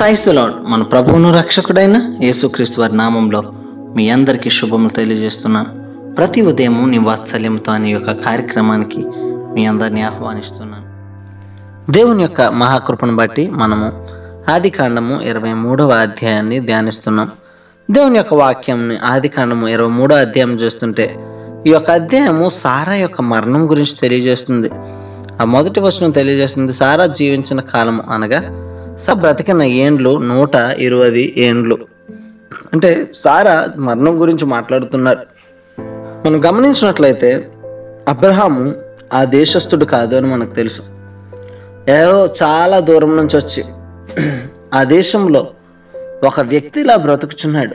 క్రైస్తలాడ్ మన ప్రభువును రక్షకుడైన యేసుక్రీస్తు వారి నామంలో మీ అందరికీ శుభములు తెలియజేస్తున్నాను ప్రతి ఉదయం నీ వాత్సల్యంతో అనే యొక్క కార్యక్రమానికి మీ అందరినీ ఆహ్వానిస్తున్నాను దేవుని యొక్క మహాకృపను బట్టి మనము ఆది కాండము ఇరవై మూడవ అధ్యాయాన్ని ధ్యానిస్తున్నాం దేవుని యొక్క వాక్యంని ఆది కాండము ఇరవై మూడవ అధ్యాయం చూస్తుంటే ఈ యొక్క అధ్యాయము సారా యొక్క మరణం గురించి తెలియజేస్తుంది ఆ మొదటి వచనం తెలియజేస్తుంది సారా జీవించిన కాలము అనగా స బ్రతికిన ఏండ్లు నూట ఇరవై ఏండ్లు అంటే సారా మరణం గురించి మాట్లాడుతున్నారు మనం గమనించినట్లయితే అబ్రహాము ఆ దేశస్థుడు కాదు అని మనకు తెలుసు ఏదో చాలా దూరం నుంచి వచ్చి ఆ దేశంలో ఒక వ్యక్తిలా బ్రతుకుచున్నాడు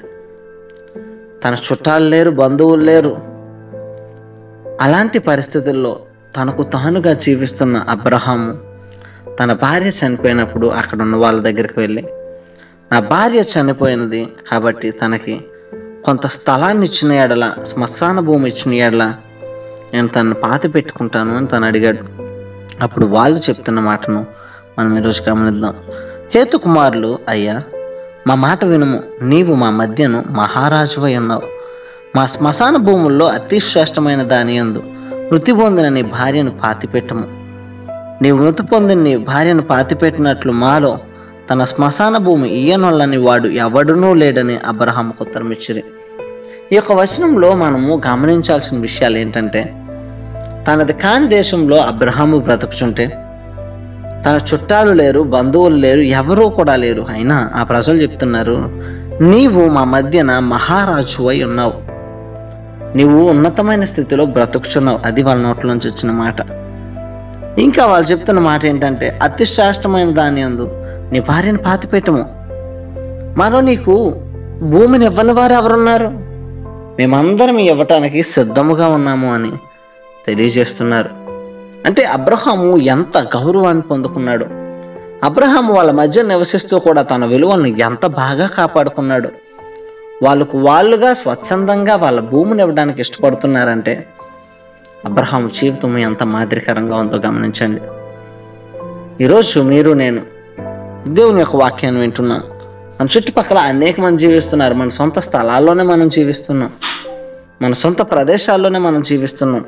తన చుట్టాలు లేరు బంధువులు లేరు అలాంటి పరిస్థితుల్లో తనకు తానుగా జీవిస్తున్న అబ్రహాము తన భార్య చనిపోయినప్పుడు అక్కడ ఉన్న వాళ్ళ దగ్గరికి వెళ్ళి నా భార్య చనిపోయినది కాబట్టి తనకి కొంత స్థలాన్ని ఇచ్చిన ఎడల శ్మశాన భూమి ఇచ్చిన ఎడల నేను తనను పాతి పెట్టుకుంటాను అని తను అడిగాడు అప్పుడు వాళ్ళు చెప్తున్న మాటను మనం ఈరోజు గమనిద్దాం హేతు కుమారులు అయ్యా మా మాట వినుము నీవు మా మధ్యను మహారాజువై ఉన్నావు మా శ్మశాన భూముల్లో అతి శ్రేష్టమైన దాని యందు మృతి పొందిన నీ భార్యను పాతిపెట్టము నీవు మృతి పొందిన నీ భార్యను పాతిపెట్టినట్లు మాలో తన శ్మశాన భూమి ఇయ్యనొల్లని వాడు ఎవడునూ లేడని అబ్రహాంకు ఉత్తరం ఇచ్చిరి ఈ యొక్క వచనంలో మనము గమనించాల్సిన విషయాలు ఏంటంటే తనది కాని దేశంలో అబ్రహాము బ్రతుకుచుంటే తన చుట్టాలు లేరు బంధువులు లేరు ఎవరూ కూడా లేరు అయినా ఆ ప్రజలు చెప్తున్నారు నీవు మా మధ్యన మహారాజు అయి ఉన్నావు నీవు ఉన్నతమైన స్థితిలో బ్రతుకుచున్నావు అది వాళ్ళ నోట్ల నుంచి వచ్చిన మాట ఇంకా వాళ్ళు చెప్తున్న మాట ఏంటంటే అతి శ్రేష్టమైన దాని అందు నీ భార్యను పాతిపెట్టము మరో నీకు భూమిని ఇవ్వని వారు ఎవరున్నారు మేమందరం ఇవ్వటానికి సిద్ధముగా ఉన్నాము అని తెలియజేస్తున్నారు అంటే అబ్రహాము ఎంత గౌరవాన్ని పొందుకున్నాడు అబ్రహాము వాళ్ళ మధ్య నివసిస్తూ కూడా తన విలువను ఎంత బాగా కాపాడుకున్నాడు వాళ్ళకు వాళ్ళుగా స్వచ్ఛందంగా వాళ్ళ భూమిని ఇవ్వడానికి ఇష్టపడుతున్నారంటే అబ్రహాం జీవితం ఎంత మాదిరికరంగా ఉందో గమనించండి ఈరోజు మీరు నేను దేవుని యొక్క వాక్యాన్ని వింటున్నాం మన చుట్టుపక్కల అనేక మంది జీవిస్తున్నారు మన సొంత స్థలాల్లోనే మనం జీవిస్తున్నాం మన సొంత ప్రదేశాల్లోనే మనం జీవిస్తున్నాం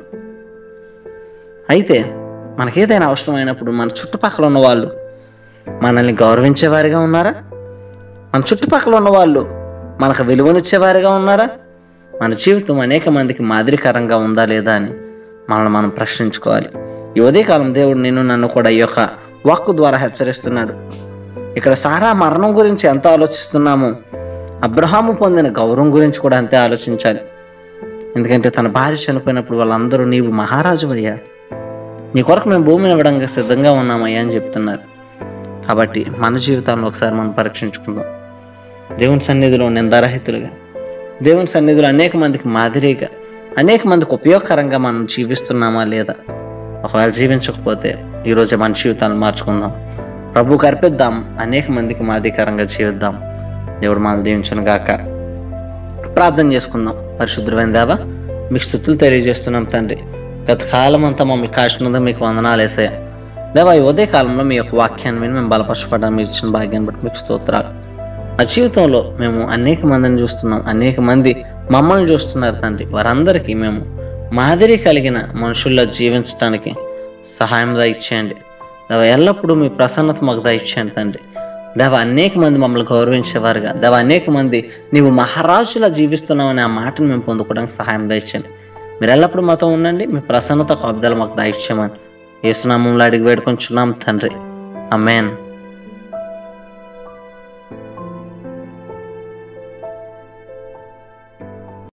అయితే మనకేదైనా అవసరమైనప్పుడు మన చుట్టుపక్కల ఉన్న వాళ్ళు మనల్ని గౌరవించేవారిగా ఉన్నారా మన చుట్టుపక్కల ఉన్న వాళ్ళు మనకు విలువనిచ్చేవారిగా ఉన్నారా మన జీవితం అనేక మందికి మాదిరికరంగా ఉందా లేదా అని మనల్ని మనం ప్రశ్నించుకోవాలి ఈ ఉదయకాలం దేవుడు నేను నన్ను కూడా ఈ యొక్క వాక్కు ద్వారా హెచ్చరిస్తున్నాడు ఇక్కడ సారా మరణం గురించి ఎంత ఆలోచిస్తున్నామో అబ్రహాము పొందిన గౌరవం గురించి కూడా అంతే ఆలోచించాలి ఎందుకంటే తన భార్య చనిపోయినప్పుడు వాళ్ళందరూ నీవు మహారాజు అయ్యా నీ కొరకు మేము భూమిని ఇవ్వడానికి సిద్ధంగా ఉన్నామయ్యా అని చెప్తున్నారు కాబట్టి మన జీవితాలను ఒకసారి మనం పరీక్షించుకుందాం దేవుని సన్నిధిలో నిందారహితులుగా దేవుని సన్నిధిలో అనేక మందికి మాదిరిగా అనేక మందికి ఉపయోగకరంగా మనం జీవిస్తున్నామా లేదా ఒకవేళ జీవించకపోతే ఈరోజు మన జీవితాలను మార్చుకుందాం ప్రభుకి అర్పిద్దాం అనేక మందికి మాదిరికరంగా జీవిద్దాం దేవుడు మనం దీవించను గాక ప్రార్థన చేసుకుందాం పరిశుద్ధమైన దేవా మీకు స్థుతులు తెలియజేస్తున్నాం తండ్రి గత కాలం అంతా మమ్మల్ని కాచినందుకు మీకు వందనాలు వేసాయి దేవా ఈ ఉదయ కాలంలో మీ యొక్క వాక్యాన్ని విని మేము బలపరచబడడం మీరు ఇచ్చిన భాగ్యాన్ని బట్టి మీకు స్తోత్రాలు మా జీవితంలో మేము అనేక మందిని చూస్తున్నాం అనేక మంది మమ్మల్ని చూస్తున్నారు తండ్రి వారందరికీ మేము మాదిరి కలిగిన మనుషుల్లో జీవించడానికి సహాయం దయచేయండి దేవ ఎల్లప్పుడూ మీ ప్రసన్నత మాకు దయచేయండి తండ్రి దేవ అనేక మంది మమ్మల్ని గౌరవించేవారుగా దేవ అనేక మంది నీవు మహారాజులా జీవిస్తున్నావు అనే ఆ మాటను మేము పొందుకోవడానికి సహాయం దయచేయండి మీరు ఎల్లప్పుడూ మాతో ఉండండి మీ ప్రసన్నత కాపుదల మాకు దయచేయమని ఏసునామంలో అడిగి వేడుకొంచున్నాం తండ్రి అమేన్